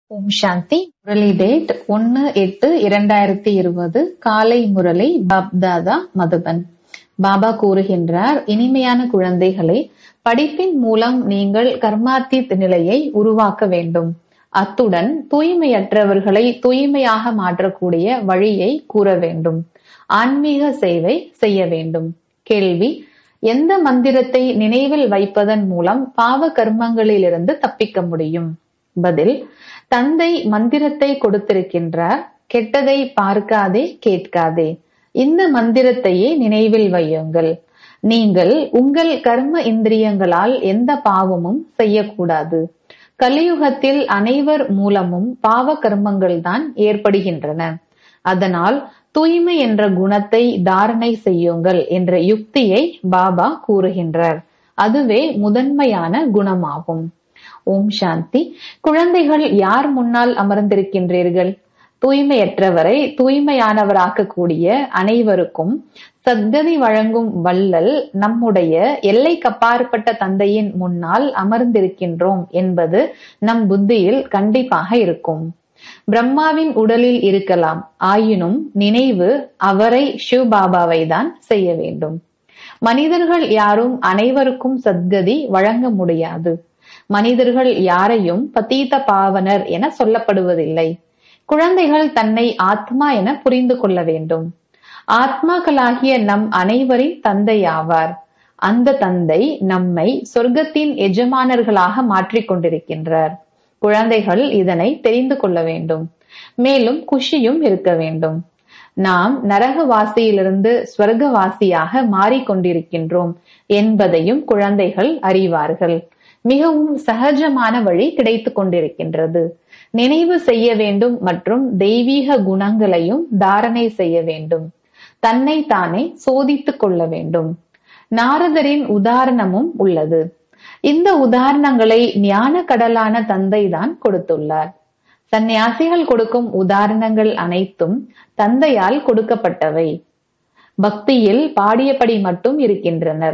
ஓம் சாந்தி Murali date ஒன்னு எட்டு இரண்டாயிரத்தி இருபது காலை முரளி பாப்தாதா மதுபன் பாபா கூறுகின்றார் இனிமையான குழந்தைகளே படிப்பின் மூலம் நீங்கள் கர்மாத்தீத் நிலையை உருவாக்க வேண்டும் அத்துடன் தூய்மையற்றவர்களை தூய்மையாக மாற்றக்கூடிய வழியை கூற வேண்டும் ஆன்மீக சேவை செய்ய வேண்டும் கேள்வி எந்த மந்திரத்தை நினைவில் வைப்பதன் மூலம் பாவ கர்மங்களிலிருந்து தப்பிக்க முடியும் பதில் தந்தை மந்திரத்தை கொடுத்திருக்கின்றார் கெட்டதை பார்க்காதே கேட்காதே இந்த மந்திரத்தையே நினைவில் வையுங்கள் நீங்கள் உங்கள் கர்ம இந்திரியங்களால் எந்த பாவமும் செய்யக்கூடாது கலியுகத்தில் அனைவர் மூலமும் பாவ கர்மங்கள் தான் ஏற்படுகின்றன அதனால் தூய்மை என்ற குணத்தை தாரணை செய்யுங்கள் என்ற யுக்தியை பாபா கூறுகின்றார் அதுவே முதன்மையான குணமாகும் ஓம் சாந்தி குழந்தைகள் யார் முன்னால் அமர்ந்திருக்கின்றீர்கள் தூய்மையற்றவரை தூய்மையானவராக்கக்கூடிய அனைவருக்கும் சத்கதி வழங்கும் வள்ளல் நம்முடைய எல்லைக்கப்பாற்பட்ட தந்தையின் முன்னால் அமர்ந்திருக்கின்றோம் என்பது நம் புத்தியில் கண்டிப்பாக இருக்கும் பிரம்மாவின் உடலில் இருக்கலாம் ஆயினும் நினைவு அவரை சிவ் பாபாவை தான் செய்ய வேண்டும் மனிதர்கள் யாரும் அனைவருக்கும் சத்கதி வழங்க முடியாது மனிதர்கள் யாரையும் பதீத பாவனர் என சொல்லப்படுவதில்லை குழந்தைகள் தன்னை ஆத்மா என புரிந்து கொள்ள வேண்டும் ஆத்மாக்களாகிய நம் அனைவரின் தந்தை ஆவார் அந்த தந்தை நம்மை சொர்க்கத்தின் எஜமானர்களாக மாற்றிக் கொண்டிருக்கின்றார் குழந்தைகள் இதனை தெரிந்து கொள்ள வேண்டும் மேலும் குஷியும் இருக்க வேண்டும் நாம் நரகவாசியிலிருந்து ஸ்வர்கவாசியாக மாறிக்கொண்டிருக்கின்றோம் என்பதையும் குழந்தைகள் அறிவார்கள் மிகவும் சகஜமான வழி கிடைத்து கொண்டிருக்கின்றது நினைவு செய்ய வேண்டும் மற்றும் தெய்வீக குணங்களையும் தாரணை செய்ய வேண்டும் தன்னை தானே சோதித்துக் கொள்ள வேண்டும் நாரதரின் உதாரணமும் உள்ளது இந்த உதாரணங்களை ஞான கடலான தந்தை தான் கொடுத்துள்ளார் சந்நியாசிகள் கொடுக்கும் உதாரணங்கள் அனைத்தும் தந்தையால் கொடுக்கப்பட்டவை பக்தியில் பாடியபடி மட்டும் இருக்கின்றனர்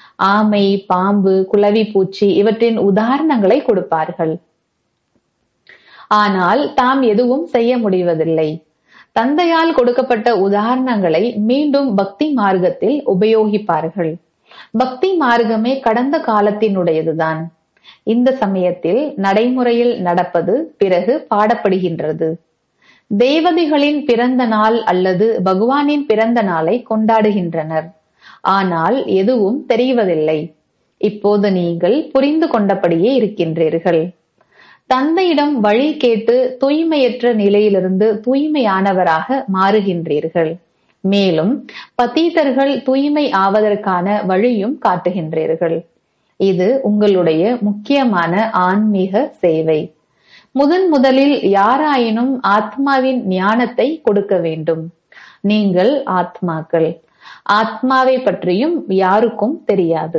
ஆமை பாம்பு குளவி பூச்சி இவற்றின் உதாரணங்களை கொடுப்பார்கள் ஆனால் தாம் எதுவும் செய்ய முடிவதில்லை தந்தையால் கொடுக்கப்பட்ட உதாரணங்களை மீண்டும் பக்தி மார்க்கத்தில் உபயோகிப்பார்கள் பக்தி மார்க்கமே கடந்த காலத்தினுடையதுதான் இந்த சமயத்தில் நடைமுறையில் நடப்பது பிறகு பாடப்படுகின்றது தேவதைகளின் பிறந்த நாள் அல்லது பகவானின் பிறந்த நாளை கொண்டாடுகின்றனர் ஆனால் எதுவும் தெரிவதில்லை இப்போது நீங்கள் புரிந்து கொண்டபடியே இருக்கின்றீர்கள் தந்தையிடம் வழி கேட்டு தூய்மையற்ற நிலையிலிருந்து தூய்மையானவராக மாறுகின்றீர்கள் மேலும் பத்தீதர்கள் தூய்மை ஆவதற்கான வழியும் காட்டுகின்றீர்கள் இது உங்களுடைய முக்கியமான ஆன்மீக சேவை முதன் முதலில் யாராயினும் ஆத்மாவின் ஞானத்தை கொடுக்க வேண்டும் நீங்கள் ஆத்மாக்கள் ஆத்மாவை பற்றியும் யாருக்கும் தெரியாது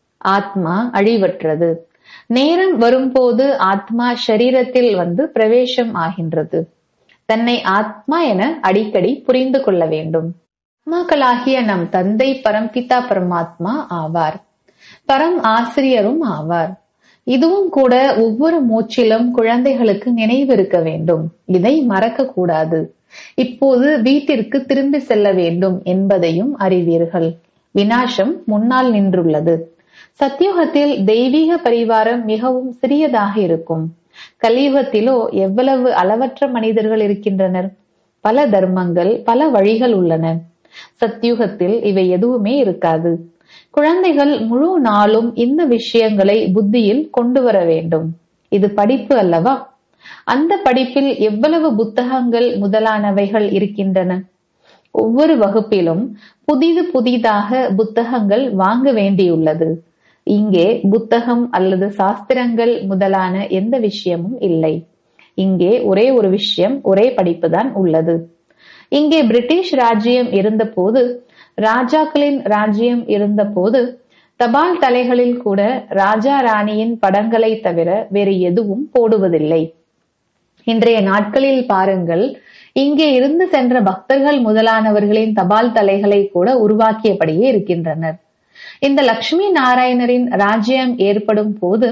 ஆத்மா அழிவற்றது நேரம் வரும்போது ஆத்மா ஷரீரத்தில் வந்து பிரவேசம் ஆகின்றது தன்னை ஆத்மா என அடிக்கடி புரிந்து கொள்ள வேண்டும் ஆத்மாக்களாகிய நம் தந்தை பரம்பிதா பரமாத்மா ஆவார் பரம் ஆசிரியரும் ஆவார் இதுவும் கூட ஒவ்வொரு மூச்சிலும் குழந்தைகளுக்கு நினைவிருக்க வேண்டும் இதை மறக்க கூடாது இப்போது வீட்டிற்கு திரும்பி செல்ல வேண்டும் என்பதையும் அறிவீர்கள் வினாசம் முன்னால் நின்றுள்ளது சத்தியுகத்தில் தெய்வீக பரிவாரம் மிகவும் சிறியதாக இருக்கும் கலியுகத்திலோ எவ்வளவு அளவற்ற மனிதர்கள் இருக்கின்றனர் பல தர்மங்கள் பல வழிகள் உள்ளன சத்தியுகத்தில் இவை எதுவுமே இருக்காது குழந்தைகள் முழு நாளும் இந்த விஷயங்களை புத்தியில் கொண்டு வர வேண்டும் இது படிப்பு அல்லவா அந்த படிப்பில் எவ்வளவு புத்தகங்கள் முதலானவைகள் இருக்கின்றன ஒவ்வொரு வகுப்பிலும் புதிது புதிதாக புத்தகங்கள் வாங்க வேண்டியுள்ளது இங்கே புத்தகம் அல்லது சாஸ்திரங்கள் முதலான எந்த விஷயமும் இல்லை இங்கே ஒரே ஒரு விஷயம் ஒரே படிப்பு தான் உள்ளது இங்கே பிரிட்டிஷ் ராஜ்யம் இருந்தபோது ராஜாக்களின் ராஜ்யம் இருந்தபோது தபால் தலைகளில் கூட ராஜா ராணியின் படங்களை தவிர வேறு எதுவும் போடுவதில்லை இன்றைய நாட்களில் பாருங்கள் இங்கே இருந்து சென்ற பக்தர்கள் முதலானவர்களின் தபால் தலைகளை கூட உருவாக்கியபடியே இருக்கின்றனர் இந்த லட்சுமி நாராயணரின் ராஜ்யம் ஏற்படும் போது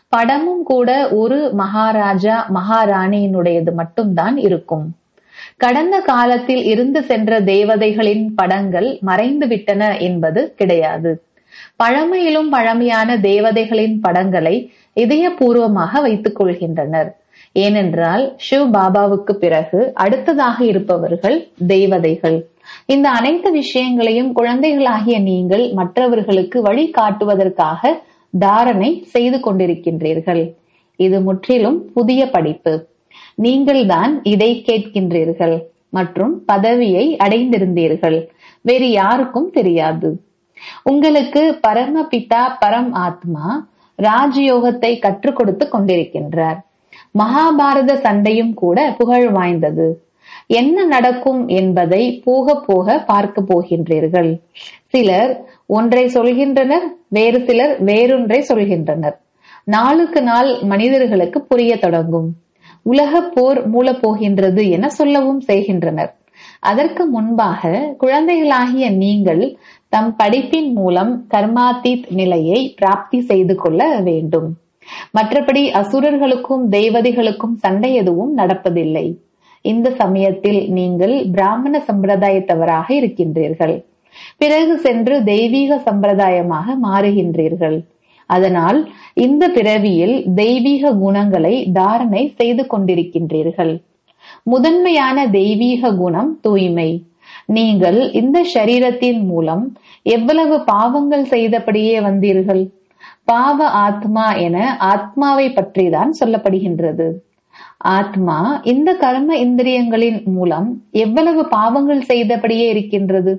படமும் கூட ஒரு மகாராஜா மகாராணியினுடையது மட்டும்தான் இருக்கும் கடந்த காலத்தில் இருந்து சென்ற தேவதைகளின் படங்கள் மறைந்து விட்டன என்பது கிடையாது பழமையிலும் பழமையான தேவதைகளின் படங்களை இதயபூர்வமாக வைத்துக் கொள்கின்றனர் ஏனென்றால் சிவ் பாபாவுக்கு பிறகு அடுத்ததாக இருப்பவர்கள் தேவதைகள் இந்த அனைத்து விஷயங்களையும் குழந்தைகளாகிய நீங்கள் மற்றவர்களுக்கு வழி காட்டுவதற்காக தாரணை செய்து கொண்டிருக்கின்றீர்கள் இது முற்றிலும் புதிய படிப்பு நீங்கள்தான் இதை கேட்கின்றீர்கள் மற்றும் பதவியை அடைந்திருந்தீர்கள் வேறு யாருக்கும் தெரியாது உங்களுக்கு பரமபிதா பரம் ஆத்மா ராஜயோகத்தை கற்றுக் கொடுத்து கொண்டிருக்கின்றார் மகாபாரத சண்டையும் கூட புகழ் வாய்ந்தது என்ன நடக்கும் என்பதை போக போக பார்க்க போகின்றீர்கள் சிலர் ஒன்றை சொல்கின்றனர் வேறு சிலர் வேறொன்றை சொல்கின்றனர் நாளுக்கு நாள் மனிதர்களுக்கு புரிய தொடங்கும் உலக போர் மூலப் போகின்றது என சொல்லவும் செய்கின்றனர் அதற்கு முன்பாக குழந்தைகளாகிய நீங்கள் தம் படிப்பின் மூலம் கர்மாத்தீத் நிலையை பிராப்தி செய்து கொள்ள வேண்டும் மற்றபடி அசுரர்களுக்கும் தெய்வதைகளுக்கும் சண்டை எதுவும் நடப்பதில்லை இந்த சமயத்தில் நீங்கள் பிராமண சம்பிரதாயத்தவராக இருக்கின்றீர்கள் பிறகு சென்று தெய்வீக சம்பிரதாயமாக மாறுகின்றீர்கள் அதனால் இந்த பிறவியில் தெய்வீக குணங்களை தாரணை செய்து கொண்டிருக்கின்றீர்கள் முதன்மையான தெய்வீக குணம் தூய்மை நீங்கள் இந்த சரீரத்தின் மூலம் எவ்வளவு பாவங்கள் செய்தபடியே வந்தீர்கள் பாவ ஆத்மா என ஆத்மாவை பற்றிதான் சொல்லப்படுகின்றது ஆத்மா இந்த கர்ம இந்திரியங்களின் மூலம் எவ்வளவு பாவங்கள் செய்தபடியே இருக்கின்றது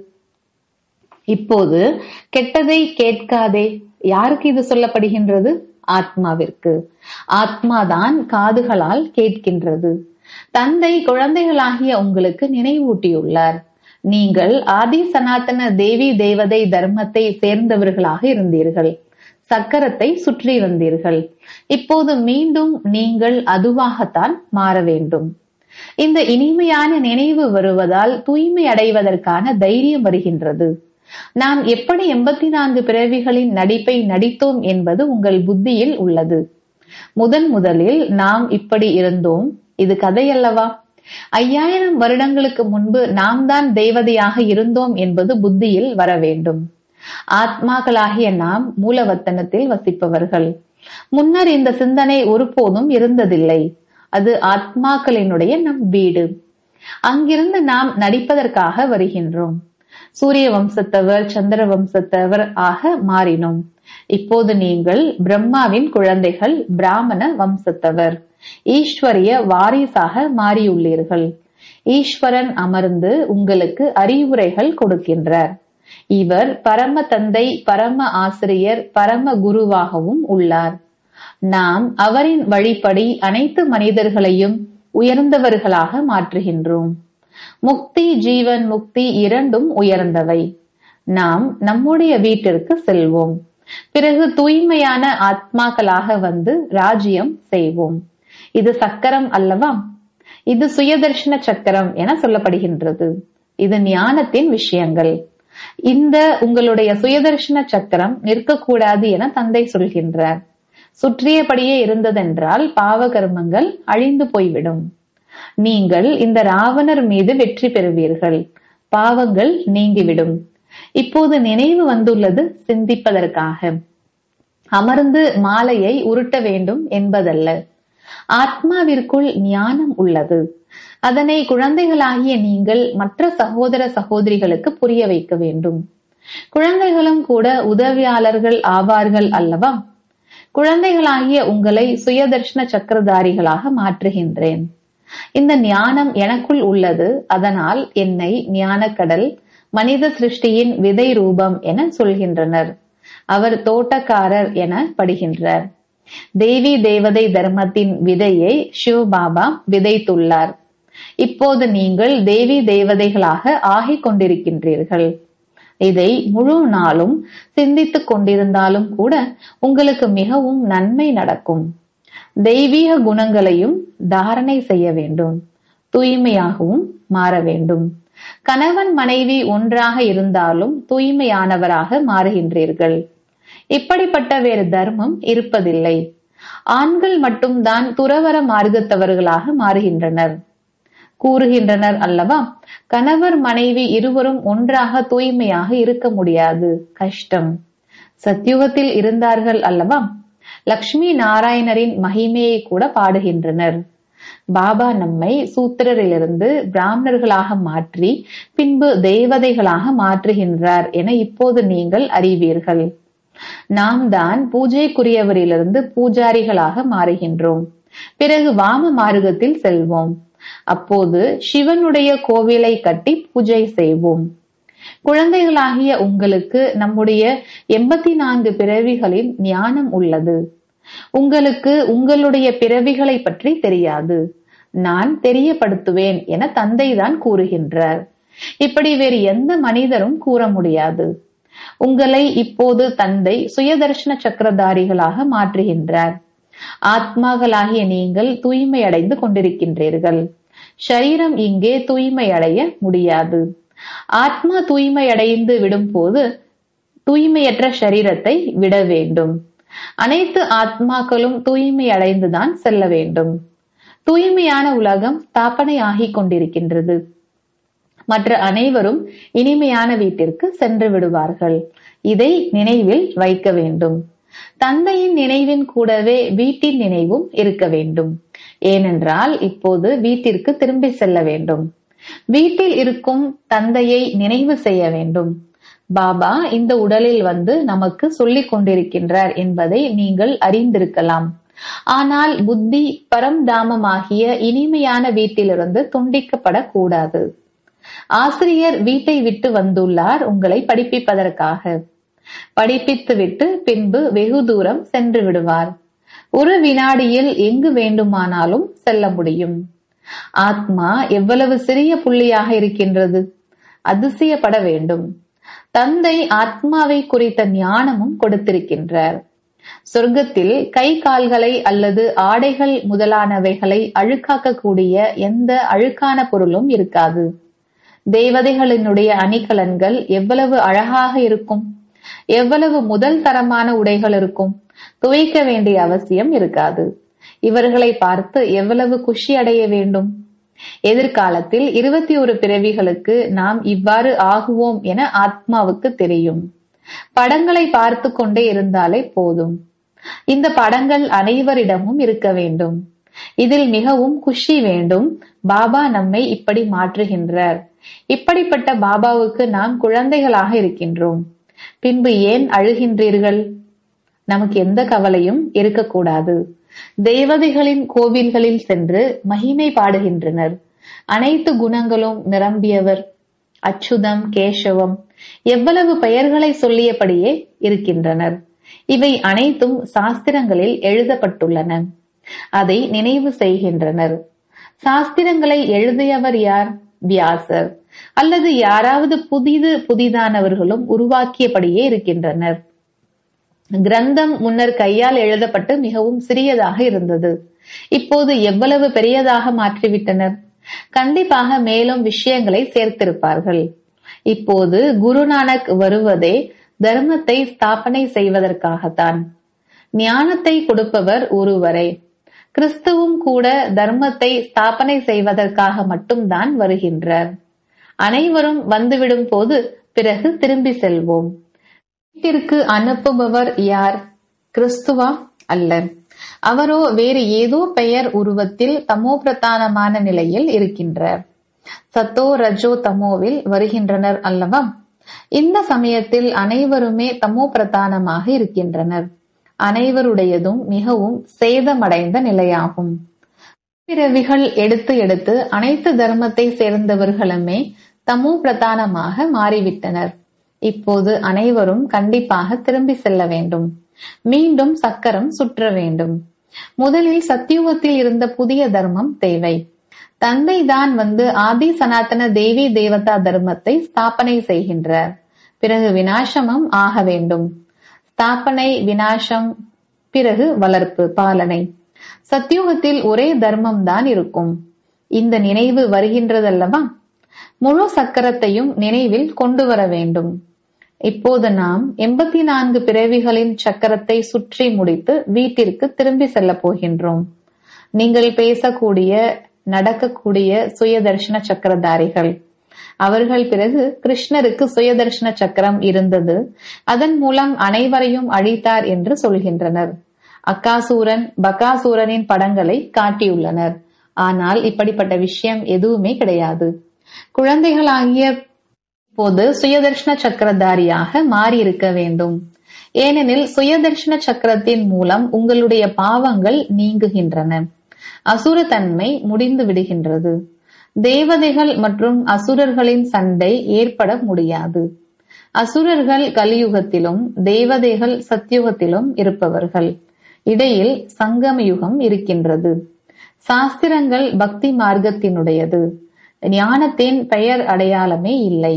இப்போது கெட்டதை கேட்காதே யாருக்கு இது சொல்லப்படுகின்றது ஆத்மாவிற்கு ஆத்மாதான் காதுகளால் கேட்கின்றது தந்தை குழந்தைகளாகிய உங்களுக்கு நினைவூட்டியுள்ளார் நீங்கள் ஆதி சனாதன தேவி தேவதை தர்மத்தை சேர்ந்தவர்களாக இருந்தீர்கள் சக்கரத்தை சுற்றி வந்தீர்கள் இப்போது மீண்டும் நீங்கள் அதுவாகத்தான் மாற வேண்டும் இந்த இனிமையான நினைவு வருவதால் தூய்மை அடைவதற்கான தைரியம் வருகின்றது நாம் எப்படி எண்பத்தி நான்கு பிறவிகளின் நடிப்பை நடித்தோம் என்பது உங்கள் புத்தியில் உள்ளது முதன் முதலில் நாம் இப்படி இருந்தோம் இது கதையல்லவா ஐயாயிரம் வருடங்களுக்கு முன்பு நாம் தான் தெய்வதையாக இருந்தோம் என்பது புத்தியில் வர வேண்டும் ஆத்மாக்களாகிய நாம் மூலவத்தனத்தில் வசிப்பவர்கள் முன்னர் இந்த சிந்தனை ஒருபோதும் இருந்ததில்லை அது ஆத்மாக்களினுடைய நம் வீடு அங்கிருந்து நாம் நடிப்பதற்காக வருகின்றோம் சூரிய வம்சத்தவர் சந்திர வம்சத்தவர் ஆக மாறினோம் இப்போது நீங்கள் பிரம்மாவின் குழந்தைகள் பிராமண வம்சத்தவர் ஈஸ்வரிய வாரிசாக மாறியுள்ளீர்கள் ஈஸ்வரன் அமர்ந்து உங்களுக்கு அறிவுரைகள் கொடுக்கின்றார் இவர் பரம தந்தை பரம ஆசிரியர் பரம குருவாகவும் உள்ளார் நாம் அவரின் வழிப்படி அனைத்து மனிதர்களையும் உயர்ந்தவர்களாக மாற்றுகின்றோம் முக்தி ஜீவன் முக்தி இரண்டும் உயர்ந்தவை நாம் நம்முடைய வீட்டிற்கு செல்வோம் பிறகு தூய்மையான ஆத்மாக்களாக வந்து ராஜ்யம் செய்வோம் இது சக்கரம் அல்லவா இது சுயதர்ஷன சக்கரம் என சொல்லப்படுகின்றது இது ஞானத்தின் விஷயங்கள் இந்த உங்களுடைய சுயதர்ஷன சக்கரம் நிற்கக்கூடாது என தந்தை சொல்கின்றார் சுற்றியபடியே இருந்ததென்றால் பாவ கர்மங்கள் அழிந்து போய்விடும் நீங்கள் இந்த ராவணர் மீது வெற்றி பெறுவீர்கள் பாவங்கள் நீங்கிவிடும் இப்போது நினைவு வந்துள்ளது சிந்திப்பதற்காக அமர்ந்து மாலையை உருட்ட வேண்டும் என்பதல்ல ஆத்மாவிற்குள் ஞானம் உள்ளது அதனை குழந்தைகளாகிய நீங்கள் மற்ற சகோதர சகோதரிகளுக்கு புரிய வைக்க வேண்டும் குழந்தைகளும் கூட உதவியாளர்கள் ஆவார்கள் அல்லவா குழந்தைகளாகிய உங்களை சுயதர்ஷன சக்கரதாரிகளாக மாற்றுகின்றேன் இந்த ஞானம் எனக்குள் உள்ளது அதனால் என்னை ஞானக்கடல் மனித சிருஷ்டியின் விதை ரூபம் என சொல்கின்றனர் அவர் தோட்டக்காரர் என படுகின்றார் தேவி தேவதை தர்மத்தின் விதையை சிவபாபா விதைத்துள்ளார் இப்போது நீங்கள் தேவி தேவதைகளாக ஆகிக் கொண்டிருக்கின்றீர்கள் இதை முழு நாளும் சிந்தித்துக் கொண்டிருந்தாலும் கூட உங்களுக்கு மிகவும் நன்மை நடக்கும் தெய்வீக குணங்களையும் தாரணை செய்ய வேண்டும் தூய்மையாகவும் மாற வேண்டும் கணவன் மனைவி ஒன்றாக இருந்தாலும் தூய்மையானவராக மாறுகின்றீர்கள் இப்படிப்பட்ட வேறு தர்மம் இருப்பதில்லை ஆண்கள் மட்டும்தான் துறவர மார்க்கத்தவர்களாக மாறுகின்றனர் கூறுகின்றனர் அல்லவா கணவர் மனைவி இருவரும் ஒன்றாக தூய்மையாக இருக்க முடியாது கஷ்டம் சத்யுகத்தில் இருந்தார்கள் அல்லவா லக்ஷ்மி நாராயணரின் மகிமையை கூட பாடுகின்றனர் பாபா நம்மை சூத்திரரிலிருந்து பிராமணர்களாக மாற்றி பின்பு தேவதைகளாக மாற்றுகின்றார் என இப்போது நீங்கள் அறிவீர்கள் நாம் தான் பூஜைக்குரியவரிலிருந்து பூஜாரிகளாக மாறுகின்றோம் பிறகு வாம மார்க்கத்தில் செல்வோம் அப்போது சிவனுடைய கோவிலை கட்டி பூஜை செய்வோம் குழந்தைகளாகிய உங்களுக்கு நம்முடைய எண்பத்தி நான்கு பிறவிகளின் ஞானம் உள்ளது உங்களுக்கு உங்களுடைய பிறவிகளை பற்றி தெரியாது நான் தெரியப்படுத்துவேன் என தந்தைதான் கூறுகின்றார் இப்படி வேறு எந்த மனிதரும் கூற முடியாது உங்களை இப்போது தந்தை சுயதர்ஷன சக்கரதாரிகளாக மாற்றுகின்றார் ஆத்மாக்களாகிய நீங்கள் தூய்மை அடைந்து கொண்டிருக்கின்றீர்கள் சரீரம் இங்கே தூய்மை அடைய முடியாது ஆத்மா தூய்மை அடைந்து விடும் போது தூய்மையற்ற சரீரத்தை விட வேண்டும் அனைத்து ஆத்மாக்களும் தூய்மை அடைந்துதான் செல்ல வேண்டும் தூய்மையான உலகம் ஸ்தாபனை ஆகிக் கொண்டிருக்கின்றது மற்ற அனைவரும் இனிமையான வீட்டிற்கு சென்று விடுவார்கள் இதை நினைவில் வைக்க வேண்டும் தந்தையின் நினைவின் கூடவே வீட்டின் நினைவும் இருக்க வேண்டும் ஏனென்றால் இப்போது வீட்டிற்கு திரும்பி செல்ல வேண்டும் வீட்டில் இருக்கும் தந்தையை நினைவு செய்ய வேண்டும் பாபா இந்த உடலில் வந்து நமக்கு சொல்லிக் கொண்டிருக்கின்றார் என்பதை நீங்கள் அறிந்திருக்கலாம் ஆனால் புத்தி பரம்தாமமாகிய இனிமையான வீட்டிலிருந்து துண்டிக்கப்படக்கூடாது ஆசிரியர் வீட்டை விட்டு வந்துள்ளார் உங்களை படிப்பிப்பதற்காக படிப்பித்துவிட்டு பின்பு வெகு தூரம் சென்று விடுவார் ஒரு வினாடியில் எங்கு வேண்டுமானாலும் செல்ல முடியும் ஆத்மா எவ்வளவு சிறிய புள்ளியாக இருக்கின்றது அதிசயப்பட வேண்டும் தந்தை ஆத்மாவை குறித்த ஞானமும் கொடுத்திருக்கின்றார் சொர்க்கத்தில் கை கால்களை அல்லது ஆடைகள் முதலானவைகளை அழுக்காக்கக்கூடிய எந்த அழுக்கான பொருளும் இருக்காது தேவதைகளினுடைய அணிகலன்கள் எவ்வளவு அழகாக இருக்கும் எவ்வளவு முதல் தரமான உடைகள் இருக்கும் துவைக்க வேண்டிய அவசியம் இருக்காது இவர்களை பார்த்து எவ்வளவு குஷி அடைய வேண்டும் எதிர்காலத்தில் இருபத்தி ஒரு பிறவிகளுக்கு நாம் இவ்வாறு ஆகுவோம் என ஆத்மாவுக்கு தெரியும் படங்களை பார்த்து கொண்டே இருந்தாலே போதும் இந்த படங்கள் அனைவரிடமும் இருக்க வேண்டும் இதில் மிகவும் குஷி வேண்டும் பாபா நம்மை இப்படி மாற்றுகின்றார் இப்படிப்பட்ட பாபாவுக்கு நாம் குழந்தைகளாக இருக்கின்றோம் பின்பு ஏன் அழுகின்றீர்கள் நமக்கு எந்த கவலையும் இருக்கக்கூடாது தேவதைகளின் கோவில்களில் சென்று மகிமை பாடுகின்றனர் அனைத்து குணங்களும் நிரம்பியவர் அச்சுதம் கேசவம் எவ்வளவு பெயர்களை சொல்லியபடியே இருக்கின்றனர் இவை அனைத்தும் சாஸ்திரங்களில் எழுதப்பட்டுள்ளன அதை நினைவு செய்கின்றனர் சாஸ்திரங்களை எழுதியவர் யார் வியாசர் அல்லது யாராவது புதிது புதிதானவர்களும் உருவாக்கியபடியே இருக்கின்றனர் கிரந்தம் முன்னர் கையால் எழுதப்பட்டு மிகவும் சிறியதாக இருந்தது இப்போது எவ்வளவு பெரியதாக மாற்றிவிட்டனர் கண்டிப்பாக மேலும் விஷயங்களை சேர்த்திருப்பார்கள் இப்போது குருநானக் வருவதே தர்மத்தை ஸ்தாபனை செய்வதற்காகத்தான் ஞானத்தை கொடுப்பவர் ஒருவரே கிறிஸ்துவும் கூட தர்மத்தை ஸ்தாபனை செய்வதற்காக மட்டும்தான் வருகின்றார் அனைவரும் வந்துவிடும் போது பிறகு திரும்பி செல்வோம் வீட்டிற்கு அனுப்புபவர் யார் கிறிஸ்துவா அல்ல அவரோ வேறு ஏதோ பெயர் உருவத்தில் தமோ பிரதானமான நிலையில் இருக்கின்றார் சத்தோ ரஜோ தமோவில் வருகின்றனர் அல்லவா இந்த சமயத்தில் அனைவருமே தமோ பிரதானமாக இருக்கின்றனர் அனைவருடையதும் மிகவும் சேதமடைந்த நிலையாகும் பிறவிகள் எடுத்து எடுத்து அனைத்து தர்மத்தை சேர்ந்தவர்களுமே தமோ பிரதானமாக மாறிவிட்டனர் இப்போது அனைவரும் கண்டிப்பாக திரும்பி செல்ல வேண்டும் மீண்டும் சக்கரம் சுற்ற வேண்டும் முதலில் சத்தியுகத்தில் இருந்த புதிய தர்மம் தேவை தந்தை தான் வந்து ஆதி சனாதன தேவி தேவதா தர்மத்தை ஸ்தாபனை செய்கின்றார் பிறகு வினாசமும் ஆக வேண்டும் ஸ்தாபனை வினாசம் பிறகு வளர்ப்பு பாலனை சத்தியுகத்தில் ஒரே தர்மம் தான் இருக்கும் இந்த நினைவு வருகின்றதல்லவா முழு சக்கரத்தையும் நினைவில் கொண்டு வர வேண்டும் இப்போது நாம் எண்பத்தி நான்கு பிறவிகளின் சக்கரத்தை சுற்றி முடித்து வீட்டிற்கு திரும்பி செல்லப் போகின்றோம் நீங்கள் பேசக்கூடிய நடக்கக்கூடிய சுயதர்ஷன சக்கரதாரிகள் அவர்கள் பிறகு கிருஷ்ணருக்கு சுயதர்ஷன சக்கரம் இருந்தது அதன் மூலம் அனைவரையும் அழித்தார் என்று சொல்கின்றனர் அக்காசூரன் பகாசூரனின் படங்களை காட்டியுள்ளனர் ஆனால் இப்படிப்பட்ட விஷயம் எதுவுமே கிடையாது குழந்தைகளாகிய போது சுயதர்ஷன சக்கரதாரியாக மாறியிருக்க வேண்டும் ஏனெனில் சுயதர்ஷன சக்கரத்தின் மூலம் உங்களுடைய பாவங்கள் நீங்குகின்றன அசுரத்தன்மை முடிந்து விடுகின்றது தேவதைகள் மற்றும் அசுரர்களின் சண்டை ஏற்பட முடியாது அசுரர்கள் கலியுகத்திலும் தேவதைகள் சத்தியுகத்திலும் இருப்பவர்கள் இடையில் சங்கம யுகம் இருக்கின்றது சாஸ்திரங்கள் பக்தி மார்க்கத்தினுடையது ஞானத்தின் பெயர் அடையாளமே இல்லை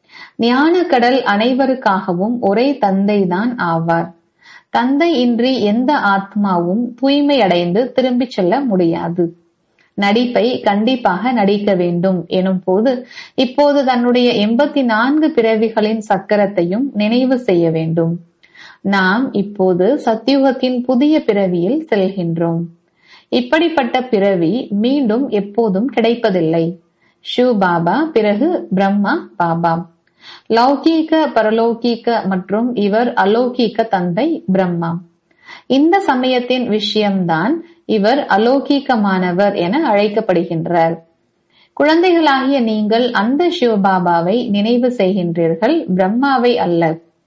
ஞான கடல் அனைவருக்காகவும் ஒரே தந்தைதான் ஆவார் தந்தை இன்றி எந்த ஆத்மாவும் தூய்மை அடைந்து திரும்பிச் செல்ல முடியாது நடிப்பை கண்டிப்பாக நடிக்க வேண்டும் எனும் போது இப்போது தன்னுடைய எண்பத்தி நான்கு பிறவிகளின் சக்கரத்தையும் நினைவு செய்ய வேண்டும் நாம் இப்போது சத்தியுகத்தின் புதிய பிறவியில் செல்கின்றோம் இப்படிப்பட்ட பிறவி மீண்டும் எப்போதும் கிடைப்பதில்லை ஷிவ் பாபா பிறகு பிரம்மா பாபா லௌகீக பரலௌகீக மற்றும் இவர் அலௌகீக தந்தை பிரம்மா இந்த சமயத்தின் விஷயம்தான் இவர் அலௌகீகமானவர் என அழைக்கப்படுகின்றார் குழந்தைகளாகிய நீங்கள் அந்த சிவபாபாவை நினைவு செய்கின்றீர்கள் பிரம்மாவை அல்ல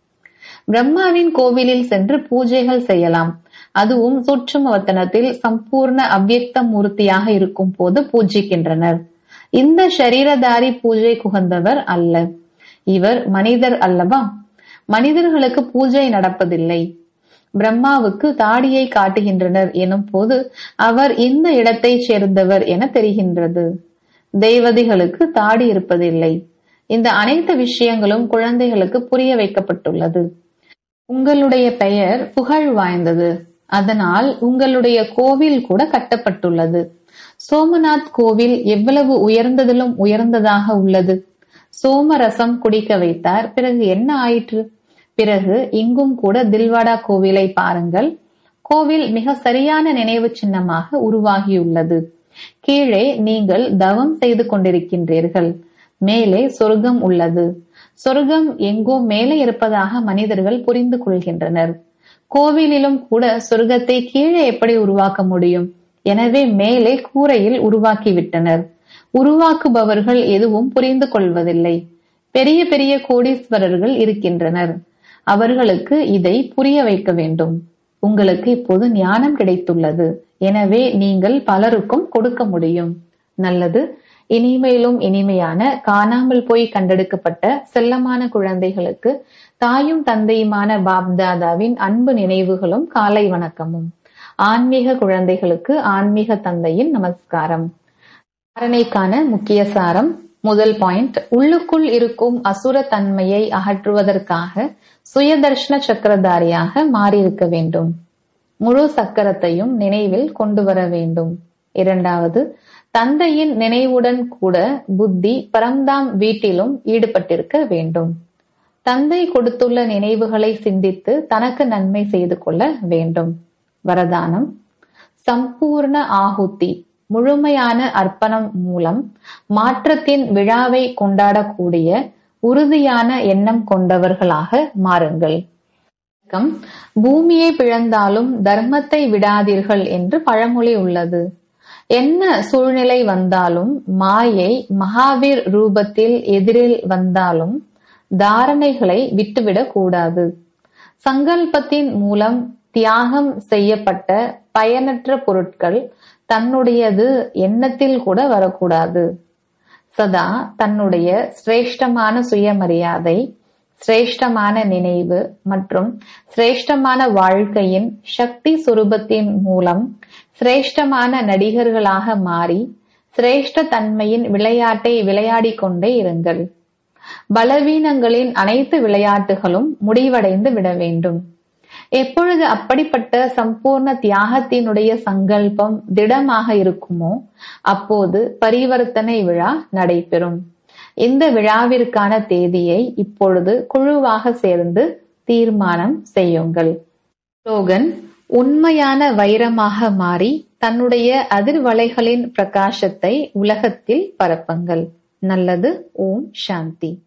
பிரம்மாவின் கோவிலில் சென்று பூஜைகள் செய்யலாம் அதுவும் சூட்சுமவத்தனத்தில் சம்பூர்ண அவ்யக்த மூர்த்தியாக இருக்கும் போது பூஜிக்கின்றனர் இந்த ஷரீரதாரி பூஜை குகந்தவர் அல்ல இவர் மனிதர் அல்லவா மனிதர்களுக்கு பூஜை நடப்பதில்லை பிரம்மாவுக்கு தாடியை காட்டுகின்றனர் எனும் போது அவர் இந்த இடத்தைச் சேர்ந்தவர் என தெரிகின்றது தெய்வதிகளுக்கு தாடி இருப்பதில்லை இந்த அனைத்து விஷயங்களும் குழந்தைகளுக்கு புரிய வைக்கப்பட்டுள்ளது உங்களுடைய பெயர் புகழ் வாய்ந்தது அதனால் உங்களுடைய கோவில் கூட கட்டப்பட்டுள்ளது சோமநாத் கோவில் எவ்வளவு உயர்ந்ததிலும் உயர்ந்ததாக உள்ளது சோமரசம் குடிக்க வைத்தார் பிறகு என்ன ஆயிற்று பிறகு இங்கும் கூட தில்வாடா கோவிலை பாருங்கள் கோவில் மிக சரியான நினைவு சின்னமாக உருவாகியுள்ளது கீழே நீங்கள் தவம் செய்து கொண்டிருக்கின்றீர்கள் மேலே சொர்க்கம் உள்ளது சொர்க்கம் எங்கோ மேலே இருப்பதாக மனிதர்கள் புரிந்து கொள்கின்றனர் கோவிலிலும் கூட சொர்க்கத்தை கீழே எப்படி உருவாக்க முடியும் எனவே மேலே கூரையில் உருவாக்கிவிட்டனர் உருவாக்குபவர்கள் எதுவும் புரிந்து கொள்வதில்லை பெரிய பெரிய கோடீஸ்வரர்கள் இருக்கின்றனர் அவர்களுக்கு இதை புரிய வைக்க வேண்டும் உங்களுக்கு இப்போது ஞானம் கிடைத்துள்ளது எனவே நீங்கள் பலருக்கும் கொடுக்க முடியும் நல்லது இனிமேலும் இனிமையான காணாமல் போய் கண்டெடுக்கப்பட்ட செல்லமான குழந்தைகளுக்கு தாயும் தந்தையுமான பாப்தாதாவின் அன்பு நினைவுகளும் காலை வணக்கமும் ஆன்மீக குழந்தைகளுக்கு ஆன்மீக தந்தையின் நமஸ்காரம் தாரணைக்கான முக்கிய சாரம் முதல் பாயிண்ட் உள்ளுக்குள் இருக்கும் அசுர தன்மையை அகற்றுவதற்காக சுயதர்ஷன சக்கரதாரியாக மாறியிருக்க வேண்டும் முழு சக்கரத்தையும் நினைவில் கொண்டு வர வேண்டும் இரண்டாவது தந்தையின் நினைவுடன் கூட புத்தி பரம்தாம் வீட்டிலும் ஈடுபட்டிருக்க வேண்டும் தந்தை கொடுத்துள்ள நினைவுகளை சிந்தித்து தனக்கு நன்மை செய்து கொள்ள வேண்டும் வரதானம் சம்பூர்ண ஆகுதி முழுமையான அர்ப்பணம் மூலம் மாற்றத்தின் விழாவை கொண்டாடக்கூடிய உறுதியான எண்ணம் கொண்டவர்களாக மாறுங்கள் பூமியை பிழந்தாலும் தர்மத்தை விடாதீர்கள் என்று பழமொழி உள்ளது என்ன சூழ்நிலை வந்தாலும் மாயை மகாவீர் ரூபத்தில் எதிரில் வந்தாலும் தாரணைகளை விட்டுவிடக் கூடாது சங்கல்பத்தின் மூலம் தியாகம் செய்யப்பட்ட பயனற்ற பொருட்கள் தன்னுடையது எண்ணத்தில் கூட வரக்கூடாது சதா தன்னுடைய சிரேஷ்டமான சுயமரியாதை சிரேஷ்டமான நினைவு மற்றும் சிரேஷ்டமான வாழ்க்கையின் சக்தி சுரூபத்தின் மூலம் சிரேஷ்டமான நடிகர்களாக மாறி சிரேஷ்ட தன்மையின் விளையாட்டை விளையாடிக் கொண்டே இருங்கள் பலவீனங்களின் அனைத்து விளையாட்டுகளும் முடிவடைந்து விட வேண்டும் எப்பொழுது அப்படிப்பட்ட சம்பூர்ண தியாகத்தினுடைய சங்கல்பம் திடமாக இருக்குமோ அப்போது பரிவர்த்தனை விழா நடைபெறும் இந்த விழாவிற்கான தேதியை இப்பொழுது குழுவாக சேர்ந்து தீர்மானம் செய்யுங்கள் ஸ்லோகன் உண்மையான வைரமாக மாறி தன்னுடைய அதிர்வலைகளின் பிரகாசத்தை உலகத்தில் பரப்புங்கள் நல்லது ஓம் சாந்தி